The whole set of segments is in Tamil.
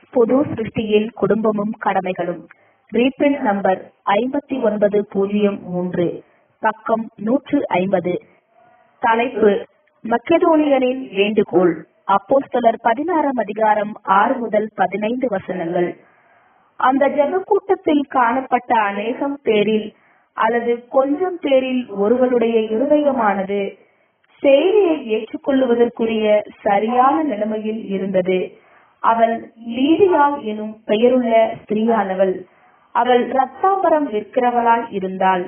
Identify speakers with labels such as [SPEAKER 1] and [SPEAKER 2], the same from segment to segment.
[SPEAKER 1] புது சிருஷ்டியின் குடும்பமும் கடமைகளும் ரீபிரிண்ட் நம்பர் ஐம்பத்தி ஒன்பது பூஜ்ஜியம் மூன்று பக்கம் நூற்று ஐம்பது தலைப்பு மக்கெதோனியனின் வேண்டுகோள் அப்போஸ்தலர் பதினாறாம் அதிகாரம் ஆறு முதல் பதினைந்து வசனங்கள் அந்த ஜெப கூட்டத்தில் காணப்பட்ட அநேகம் பேரில் அல்லது கொஞ்சம் பேரில் ஒருவருடைய இருதயமானது செய்தியை ஏற்றுக்கொள்ளுவதற்குரிய சரியான நிலைமையில் இருந்தது அவள் லீடியாள் எனும் பெயருள்ள ஸ்திரீயானவள் அவள் ரத்தாம்பரம் விற்கிறவளாய் இருந்தாள்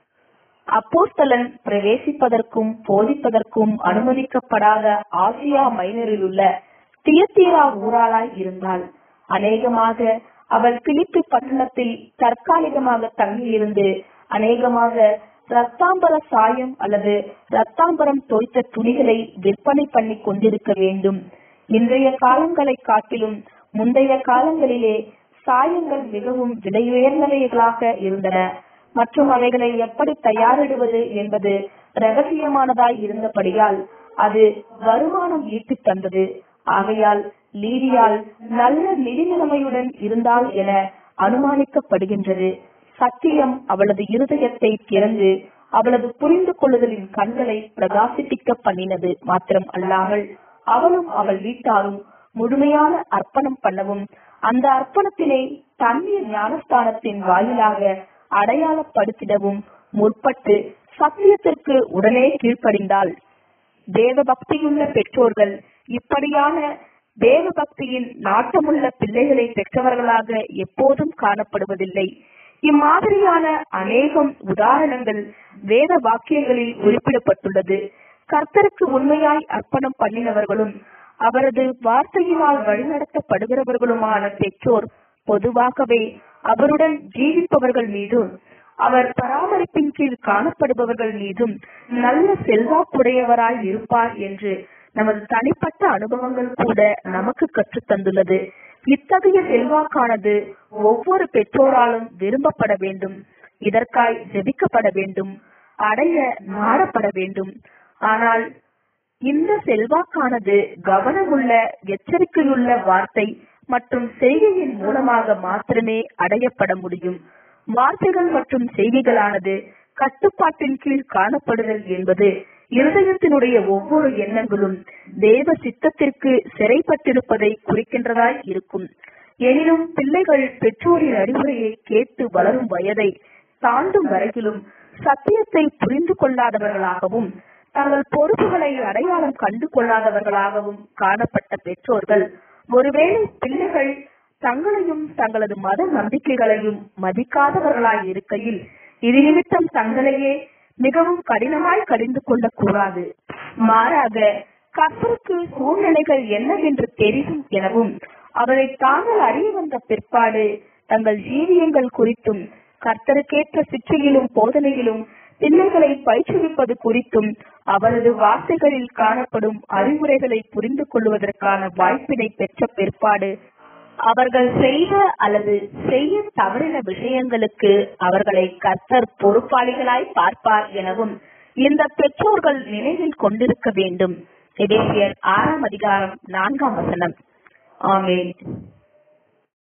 [SPEAKER 1] அப்போஸ்தலன் பிரவேசிப்பதற்கும் போதிப்பதற்கும் அனுமதிக்கப்படாத ஆசியா மைனரில் உள்ள தியத்தீரா ஊராளாய் இருந்தாள் அநேகமாக அவள் பிலிப்பி பட்டணத்தில் தற்காலிகமாக தங்கியிருந்து அநேகமாக ரத்தாம்பர சாயம் அல்லது ரத்தாம்பரம் தோய்த்த துணிகளை விற்பனை பண்ணி கொண்டிருக்க வேண்டும் இன்றைய காலங்களை காட்டிலும் முந்தைய காலங்களிலே சாயங்கள் மிகவும் விலையுயர்ந்தவைகளாக இருந்தன மற்றும் அவைகளை எப்படி தயாரிடுவது என்பது ரகசியமானதாய் இருந்தபடியால் அது வருமானம் ஈட்டித் தந்தது ஆகையால் லீடியால் நல்ல நிதி நிலைமையுடன் இருந்தாள் என அனுமானிக்கப்படுகின்றது சத்தியம் அவளது இருதயத்தை திறந்து அவளது புரிந்து கொள்ளுதலின் கண்களை பிரகாசிப்பிக்க பண்ணினது மாத்திரம் அல்லாமல் அவளும் அவள் வீட்டாரும் முழுமையான அர்ப்பணம் பண்ணவும் அந்த அர்ப்பணத்தினை தண்ணீர் ஞானஸ்தானத்தின் வாயிலாக அடையாளப்படுத்திடவும் முற்பட்டு சத்தியத்திற்கு உடனே கீழ்ப்படிந்தாள் தேவ பக்தியுள்ள பெற்றோர்கள் இப்படியான தேவ பக்தியின் நாட்டமுள்ள பிள்ளைகளை பெற்றவர்களாக எப்போதும் காணப்படுவதில்லை இம்மாதிரியான அநேகம் உதாரணங்கள் வேத வாக்கியங்களில் குறிப்பிடப்பட்டுள்ளது கர்த்தருக்கு உண்மையாய் அர்ப்பணம் பண்ணினவர்களும் அவரது வார்த்தையினால் வழிநடத்தப்படுகிறவர்களுமான பெற்றோர் பொதுவாகவே அவருடன் ஜீவிப்பவர்கள் மீதும் அவர் பராமரிப்பின் கீழ் காணப்படுபவர்கள் மீதும் நல்ல செல்வாக்குடையவராய் இருப்பார் என்று நமது தனிப்பட்ட அனுபவங்கள் கூட நமக்கு கற்றுத் தந்துள்ளது இத்தகைய செல்வாக்கானது ஒவ்வொரு பெற்றோராலும் விரும்பப்பட வேண்டும் இதற்காய் ஜெபிக்கப்பட வேண்டும் அடைய நாடப்பட வேண்டும் ஆனால் இந்த செல்வாக்கானது கவனமுள்ள எச்சரிக்கையுள்ள வார்த்தை மற்றும் செய்கையின் மூலமாக மாத்திரமே அடையப்பட முடியும் வார்த்தைகள் மற்றும் செய்திகளானது கட்டுப்பாட்டின் கீழ் காணப்படுதல் என்பது இருதயத்தினுடைய ஒவ்வொரு எண்ணங்களும் தேவ சித்தத்திற்கு சிறைப்பட்டிருப்பதை குறிக்கின்றதாய் இருக்கும் எனினும் பிள்ளைகள் பெற்றோரின் அறிவுரையை கேட்டு வளரும் வயதை தாண்டும் வரையிலும் சத்தியத்தை புரிந்து கொள்ளாதவர்களாகவும் தங்கள் பொறுப்புகளை அடையாளம் கண்டு கொள்ளாதவர்களாகவும் காணப்பட்ட பெற்றோர்கள் ஒருவேளை பிள்ளைகள் தங்களையும் தங்களது மத நம்பிக்கைகளையும் மதிக்காதவர்களாய் இருக்கையில் இது நிமித்தம் தங்களையே மிகவும் கடினமாய் கடிந்து கொள்ளக் கூடாது மாறாக கர்த்தருக்கு சூழ்நிலைகள் என்னவென்று தெரியும் எனவும் அவரை தாங்கள் அறிய வந்த பிற்பாடு தங்கள் ஜீவியங்கள் குறித்தும் கர்த்தருக்கேற்ற சிற்றையிலும் போதனையிலும் பிள்ளைகளை பயிற்றுவிப்பது குறித்தும் அவரது வார்த்தைகளில் காணப்படும் அறிவுரைகளை புரிந்து கொள்வதற்கான வாய்ப்பினை பெற்ற பிற்பாடு அவர்கள் செய்த அல்லது செய்ய தவறின விஷயங்களுக்கு அவர்களை கர்த்தர் பொறுப்பாளிகளாய் பார்ப்பார் எனவும் இந்த பெற்றோர்கள் நினைவில் கொண்டிருக்க வேண்டும் எபேசியர் ஆறாம் அதிகாரம் நான்காம் வசனம் ஆமென்